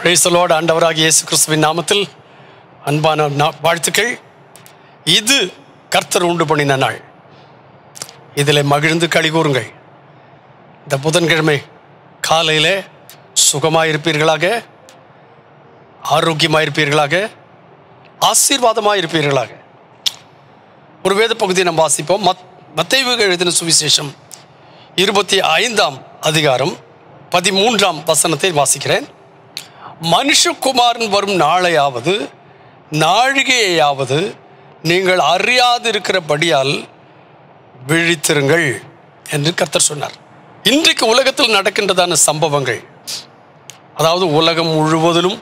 பிரேசலோடு ஆண்டவராகிய இயேசு கிறிஸ்துவின் நாமத்தில் அன்பான நா- வாழ்த்துக்கள் இது கர்த்தர் உண்டு பண்ணின நாள் இதில் மகிழ்ந்து களி கூறுங்கள் இந்த புதன்கிழமை காலையில் சுகமாயிருப்பீர்களாக ஆரோக்கியமாயிருப்பீர்களாக ஆசீர்வாதமாக இருப்பீர்களாக ஒரு வேத பகுதியை நாம் வாசிப்போம் மத் மத்தேயு எழுதின சுவிசேஷம் இருபத்தி ஐந்தாம் அதிகாரம் பதிமூன்றாம் வசனத்தை வாசிக்கிறேன் மனுஷகுமாரன் வரும் நாளையாவது நாழிகையாவது நீங்கள் அறியாதிருக்கிறபடியால் விழித்திருங்கள் என்று கர்த்தர் சொன்னார் இன்றைக்கு உலகத்தில் நடக்கின்றதான சம்பவங்கள் அதாவது உலகம் முழுவதிலும்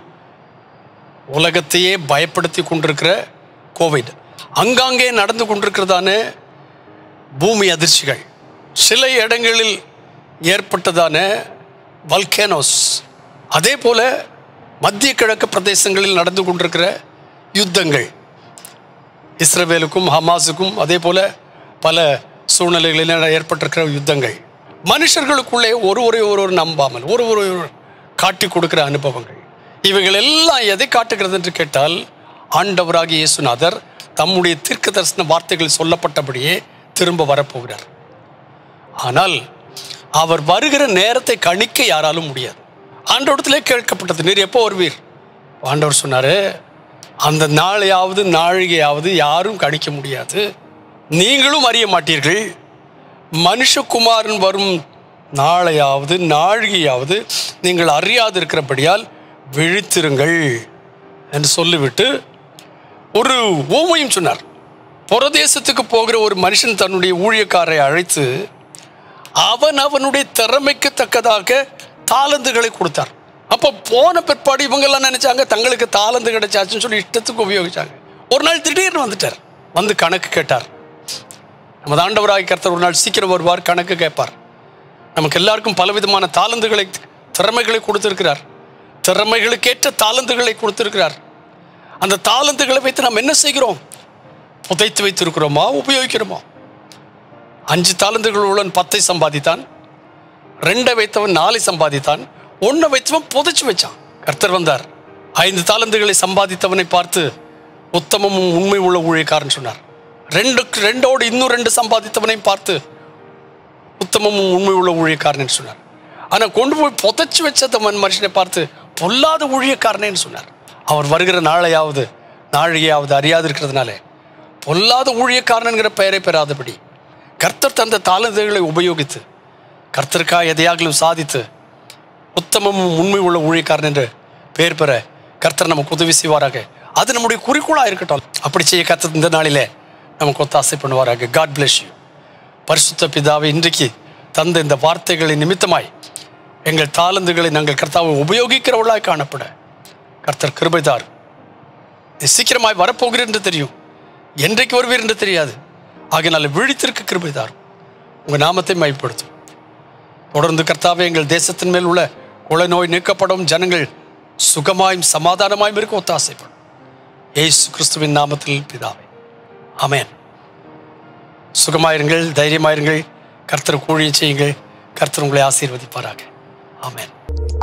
உலகத்தையே பயப்படுத்தி கொண்டிருக்கிற கோவிட் அங்காங்கே நடந்து கொண்டிருக்கிறதான பூமி அதிர்ச்சிகள் சில இடங்களில் ஏற்பட்டதான வல்கேனோஸ் அதே போல மத்திய கிழக்கு பிரதேசங்களில் நடந்து கொண்டிருக்கிற யுத்தங்கள் இஸ்ரவேலுக்கும் ஹமாஸுக்கும் அதே போல பல சூழ்நிலைகளில் ஏற்பட்டிருக்கிற யுத்தங்கள் மனுஷர்களுக்குள்ளே ஒருவரை ஒருவர் நம்பாமல் ஒருவரை ஒருவர் காட்டி கொடுக்கிற அனுபவங்கள் இவைகள் எல்லாம் எதை காட்டுகிறது என்று கேட்டால் ஆண்டவராகிய இயேசுநாதர் தம்முடைய தீர்க்க தரிசன வார்த்தைகள் சொல்லப்பட்டபடியே திரும்ப வரப்போகிறார் ஆனால் அவர் வருகிற நேரத்தை கணிக்க யாராலும் முடியாது ஆண்டவரத்திலே கேட்கப்பட்டது நீர் எப்போ வருவீர் ஆண்டவர் சொன்னாரு அந்த நாளையாவது நாழிகையாவது யாரும் கணிக்க முடியாது நீங்களும் அறிய மாட்டீர்கள் மனுஷகுமாரன் வரும் நாளையாவது நாழிகையாவது நீங்கள் அறியாது இருக்கிறபடியால் விழித்திருங்கள் என்று சொல்லிவிட்டு ஒரு ஓமையும் சொன்னார் புறதேசத்துக்கு போகிற ஒரு மனுஷன் தன்னுடைய ஊழியக்காரை அழைத்து அவன் அவனுடைய திறமைக்கு தக்கதாக தாளந்துகளை கொடுத்தார் அப்போ போன பிற்பாடு இவங்கெல்லாம் நினைச்சாங்க தங்களுக்கு தாளந்து கிடைச்சாச்சுன்னு சொல்லி இஷ்டத்துக்கு உபயோகிச்சாங்க ஒரு நாள் திடீர்னு வந்துட்டார் வந்து கணக்கு கேட்டார் நமது ஆண்டவராய் கர்த்தர் ஒரு நாள் சீக்கிரம் வருவார் கணக்கு கேட்பார் நமக்கு எல்லாருக்கும் பலவிதமான தாளந்துகளை திறமைகளை கொடுத்திருக்கிறார் திறமைகளுக்கேற்ற தாளந்துகளை கொடுத்திருக்கிறார் அந்த தாளந்துகளை வைத்து நாம் என்ன செய்கிறோம் புதைத்து வைத்திருக்கிறோமா உபயோகிக்கிறோமா அஞ்சு தாளந்துகள் உள்ளவன் பத்தை சம்பாதித்தான் ரெண்டை வைத்தவன் நாளை சம்பாதித்தான் ஒன்றை வைத்தவன் புதைச்சு வச்சான் கர்த்தர் வந்தார் ஐந்து தாளந்துகளை சம்பாதித்தவனை பார்த்து உத்தமமும் உண்மை உள்ள ஊழியக்காரன் சொன்னார் ரெண்டு ரெண்டோடு இன்னும் ரெண்டு சம்பாதித்தவனையும் பார்த்து உத்தமமும் உண்மை உள்ள ஊழியக்காரன் சொன்னார் ஆனால் கொண்டு போய் புதைச்சு வச்சதவன் மனுஷனை பார்த்து பொல்லாத ஊழியக்காரனேன்னு சொன்னார் அவர் வருகிற நாளையாவது நாழிகையாவது அறியாது இருக்கிறதுனாலே பொல்லாத ஊழியக்காரனுங்கிற பெயரை பெறாதபடி கர்த்தர் தந்த தாளந்துகளை உபயோகித்து கர்த்தருக்காக எதையாகிலும் சாதித்து உத்தமமும் உண்மை உள்ள ஊழியக்காரன் என்று பெயர் பெற கர்த்தர் நமக்கு உதவி செய்வாராக அது நம்முடைய குறிக்கோளாக இருக்கட்டும் அப்படி செய்ய கர்த்தர் இந்த நாளிலே நமக்கு ஒத்தாசை பண்ணுவாராக காட் bless you பரிசுத்த பிதாவை இன்றைக்கு தந்த இந்த வார்த்தைகளை நிமித்தமாய் எங்கள் தாளந்துகளை நாங்கள் கர்த்தாவை உபயோகிக்கிறவர்களாய் காணப்பட கர்த்தர் கிருபைதார் நீ சீக்கிரமாய் வரப்போகிறீர் என்று தெரியும் என்றைக்கு வருவீர் என்று தெரியாது ஆகையினால விழித்திருக்க கிருபைதார் உங்கள் நாமத்தை மைப்படுத்தும் தொடர்ந்து கர்த்தாவே எங்கள் தேசத்தின் மேல் உள்ள கொலை நோய் நீக்கப்படும் ஜனங்கள் சுகமாயும் சமாதானமாயும் இருக்க ஒத்தாசைப்படும் ஏசு கிறிஸ்துவின் நாமத்தில் பிதாவே ஆமென் சுகமாயிருங்கள் தைரியமாயிருங்கள் கர்த்தர் கூழியை செய்யுங்கள் கர்த்தர் உங்களை ஆசீர்வதிப்பாராக ஆமென்